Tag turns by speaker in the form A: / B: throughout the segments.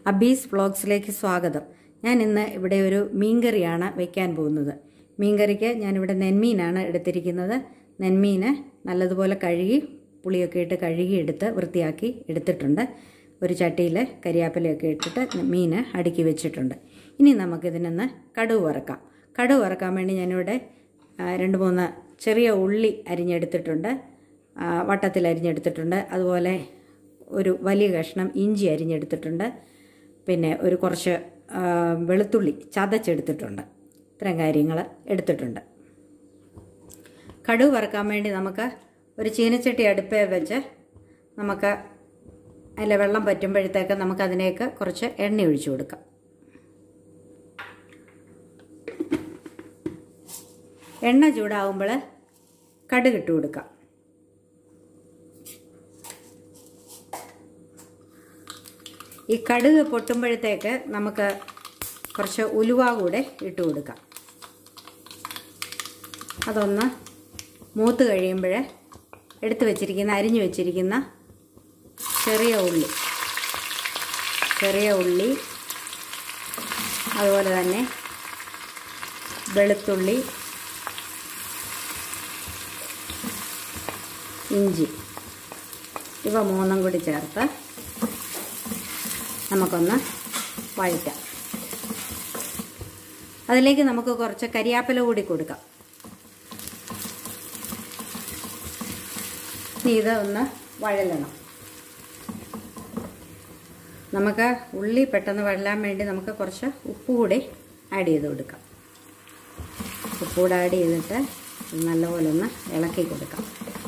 A: അബീസ് വ്ളോഗ്സിലേക്ക് സ്വാഗതം ഞാൻ ഇന്ന് ഇവിടെ ഒരു മീൻകറിയാണ് വയ്ക്കാൻ പോകുന്നത് മീൻകറിക്ക് ഞാനിവിടെ നെന്മീനാണ് എടുത്തിരിക്കുന്നത് നെന്മീന് നല്ലതുപോലെ കഴുകി പുളിയൊക്കെ ഇട്ട് കഴുകി എടുത്ത് വൃത്തിയാക്കി എടുത്തിട്ടുണ്ട് ഒരു ചട്ടിയിൽ കരിയാപ്പിലയൊക്കെ ഇട്ടിട്ട് മീൻ അടുക്കി വെച്ചിട്ടുണ്ട് ഇനി നമുക്കിതിനൊന്ന് കടുവ് വറക്കാം കടുവ് വറക്കാൻ വേണ്ടി ഞാനിവിടെ ആ, രണ്ട് മൂന്ന് ചെറിയ ഉള്ളി അരിഞ്ഞെടുത്തിട്ടുണ്ട് ആ, വട്ടത്തിൽ അരിഞ്ഞെടുത്തിട്ടുണ്ട് അതുപോലെ ഒരു വലിയ കഷ്ണം ഇഞ്ചി അരിഞ്ഞെടുത്തിട്ടുണ്ട് പിന്നെ ഒരു കുറച്ച് ആ, വെളുത്തുള്ളി ചതച്ചെടുത്തിട്ടുണ്ട് ഇത്രയും കാര്യങ്ങൾ എടുത്തിട്ടുണ്ട് കടുക് വറുക്കാൻ വേണ്ടി നമുക്ക് ഒരു ചീനച്ചട്ടി അടുപ്പേ വെച്ച് നമുക്ക് അതിലെ വെള്ളം പറ്റുമ്പോഴത്തേക്ക് നമുക്ക് അതിലേക്ക് കുറച്ച് എണ്ണ ഒഴിച്ചു കൊടുക്കാം എണ്ണ ചൂടാവുമ്പോൾ കടുക് ഇട്ട് കൊടുക്കാം ഈ കടുക് പൊട്ടുമ്പോഴത്തേക്ക് നമുക്ക് കുറച്ച് ഉലുവ കൂടെ ഇട്ട് കൊടുക്കാം അതൊന്ന് മൂത്ത് കഴിയുമ്പോൾ എടുത്തു വെച്ചിരിക്കുന്ന അരിഞ്ഞു വെച്ചിരിക്കുന്ന ചെറിയ ഉള്ളി ചെറിയ ഉള്ളി അതുപോലെ തന്നെ വെളുത്തുള്ളി ഇഞ്ചി ഇവ മൂന്നും കൂടി ചേർത്ത് നമുക്കൊന്ന് വഴറ്റാം അതിലേക്ക് നമുക്ക് കുറച്ച് കരിയാപ്പില കൂടി കൊടുക്കാം ഇനി ഇത് ഒന്ന് വഴലണം നമുക്ക് ഉള്ളി പെട്ടെന്ന് വഴലാൻ വേണ്ടി നമുക്ക് കുറച്ച് ഉപ്പ് കൂടി ആഡ് ചെയ്ത് കൊടുക്കാം ഉപ്പ് കൂടെ ആഡ് ചെയ്തിട്ട് ഇത് നല്ലപോലെ ഒന്ന് ഇളക്കി കൊടുക്കാം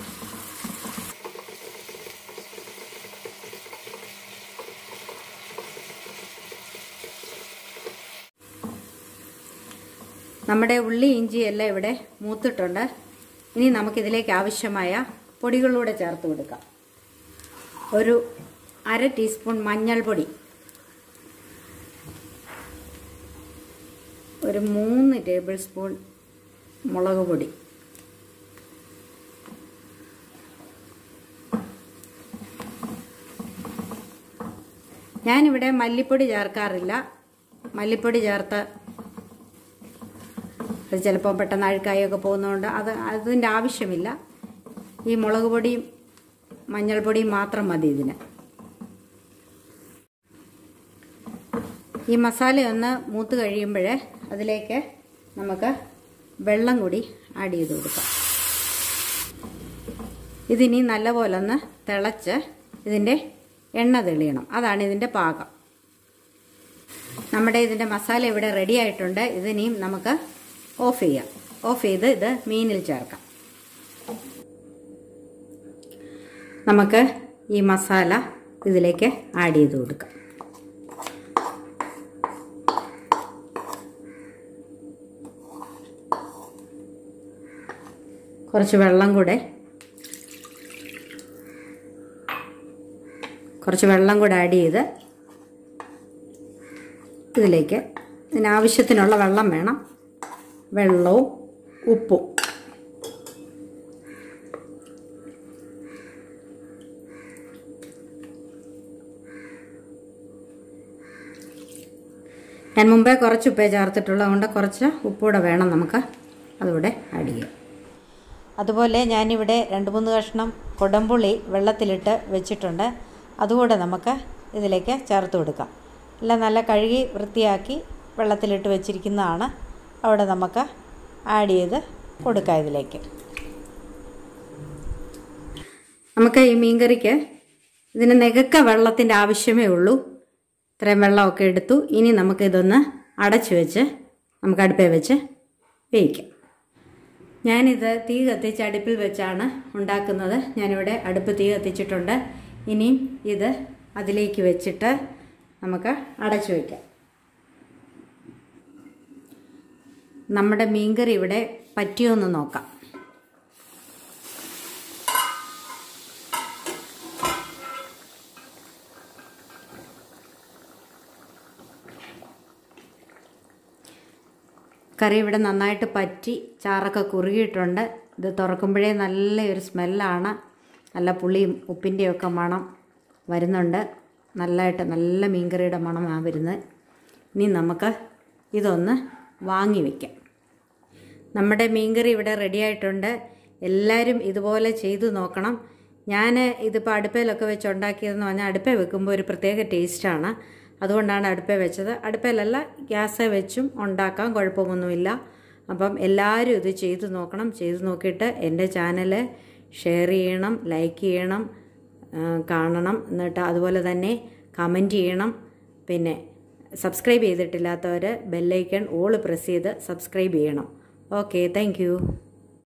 A: നമ്മുടെ ഉള്ളി ഇഞ്ചി എല്ലാം ഇവിടെ മൂത്തിട്ടുണ്ട് ഇനി നമുക്കിതിലേക്ക് ആവശ്യമായ പൊടികളൂടെ ചേർത്ത് കൊടുക്കാം ഒരു അര ടീസ്പൂൺ മഞ്ഞൾപ്പൊടി ഒരു മൂന്ന് ടേബിൾ സ്പൂൺ മുളക് പൊടി ഞാനിവിടെ മല്ലിപ്പൊടി ചേർക്കാറില്ല മല്ലിപ്പൊടി ചേർത്ത് അത് ചിലപ്പോൾ പെട്ടെന്ന് അഴുക്കായൊക്കെ പോകുന്നതുകൊണ്ട് അത് അതിൻ്റെ ആവശ്യമില്ല ഈ മുളക് പൊടിയും മഞ്ഞൾപ്പൊടിയും മാത്രം മതി ഇതിന് ഈ മസാലയൊന്ന് മൂത്ത് കഴിയുമ്പോൾ അതിലേക്ക് നമുക്ക് വെള്ളം കൂടി ആഡ് ചെയ്ത് കൊടുക്കാം ഇതിനി നല്ലപോലെ ഒന്ന് തിളച്ച് ഇതിൻ്റെ എണ്ണ തെളിയണം അതാണ് ഇതിൻ്റെ പാകം നമ്മുടെ ഇതിൻ്റെ മസാല ഇവിടെ റെഡി ആയിട്ടുണ്ട് ഇതിനിയും നമുക്ക് ഓഫ് ചെയ്യാം ഓഫ് ചെയ്ത് ഇത് മീനിൽ ചേർക്കാം നമുക്ക് ഈ മസാല ഇതിലേക്ക് ആഡ് ചെയ്ത് കൊടുക്കാം കുറച്ച് വെള്ളം കൂടെ കുറച്ച് വെള്ളം കൂടെ ആഡ് ചെയ്ത് ഇതിലേക്ക് ഇതിനാവശ്യത്തിനുള്ള വെള്ളം വേണം വെള്ളവും ഉപ്പും ഞാൻ മുമ്പേ കുറച്ച് ഉപ്പേ ചേർത്തിട്ടുള്ളത് കൊണ്ട് കുറച്ച് ഉപ്പൂടെ വേണം നമുക്ക് അതിവിടെ ആഡ് ചെയ്യാം അതുപോലെ ഞാനിവിടെ രണ്ട് മൂന്ന് കഷ്ണം കൊടംപുളി വെള്ളത്തിലിട്ട് വെച്ചിട്ടുണ്ട് അതുകൂടെ നമുക്ക് ഇതിലേക്ക് ചേർത്ത് കൊടുക്കാം എല്ലാം നല്ല കഴുകി വൃത്തിയാക്കി വെള്ളത്തിലിട്ട് വെച്ചിരിക്കുന്നതാണ് അവിടെ നമുക്ക് ആഡ് ചെയ്ത് കൊടുക്കാം ഇതിലേക്ക് നമുക്ക് ഈ മീൻകറിക്ക് ഇതിന് നികക്ക വെള്ളത്തിൻ്റെ ആവശ്യമേ ഉള്ളൂ ഇത്രയും വെള്ളമൊക്കെ എടുത്തു ഇനി നമുക്കിതൊന്ന് അടച്ചു വെച്ച് നമുക്ക് അടുപ്പേ വെച്ച് വേവിക്കാം ഞാനിത് തീ കത്തിച്ച് അടുപ്പിൽ വെച്ചാണ് ഉണ്ടാക്കുന്നത് ഞാനിവിടെ അടുപ്പ് തീ കത്തിച്ചിട്ടുണ്ട് ഇനിയും ഇത് അതിലേക്ക് വെച്ചിട്ട് നമുക്ക് അടച്ചു വയ്ക്കാം നമ്മുടെ മീൻകറി ഇവിടെ പറ്റിയോ എന്ന് നോക്കാം കറി ഇവിടെ നന്നായിട്ട് പറ്റി ചാറൊക്കെ കുറുകിയിട്ടുണ്ട് ഇത് തുറക്കുമ്പോഴേ നല്ലൊരു സ്മെല്ലാണ് നല്ല പുളിയും ഉപ്പിൻ്റെയും ഒക്കെ മണം വരുന്നുണ്ട് നല്ലതായിട്ട് നല്ല മീൻകറിയുടെ മണമാണ് വരുന്നത് ഇനി നമുക്ക് ഇതൊന്ന് വാങ്ങി വയ്ക്കാം നമ്മുടെ മീൻകറി ഇവിടെ റെഡി ആയിട്ടുണ്ട് എല്ലാവരും ഇതുപോലെ ചെയ്തു നോക്കണം ഞാൻ ഇതിപ്പോൾ അടുപ്പയിലൊക്കെ വെച്ച് ഉണ്ടാക്കിയതെന്ന് പറഞ്ഞാൽ അടുപ്പയിൽ വെക്കുമ്പോൾ ഒരു പ്രത്യേക ടേസ്റ്റാണ് അതുകൊണ്ടാണ് അടുപ്പയിൽ വെച്ചത് അടുപ്പയിലല്ല ഗ്യാസ് വെച്ചും ഉണ്ടാക്കാം കുഴപ്പമൊന്നുമില്ല അപ്പം എല്ലാവരും ഇത് ചെയ്തു നോക്കണം ചെയ്തു നോക്കിയിട്ട് എൻ്റെ ചാനൽ ഷെയർ ചെയ്യണം ലൈക്ക് ചെയ്യണം ആ, കാണണം എന്നിട്ട് അതുപോലെ തന്നെ കമൻറ്റ് ചെയ്യണം പിന്നെ സബ്സ്ക്രൈബ് ചെയ്തിട്ടില്ലാത്തവർ ബെല്ലൈക്കൺ ഓൾ പ്രസ് ചെയ്ത് സബ്സ്ക്രൈബ് ചെയ്യണം ഓക്കെ താങ്ക്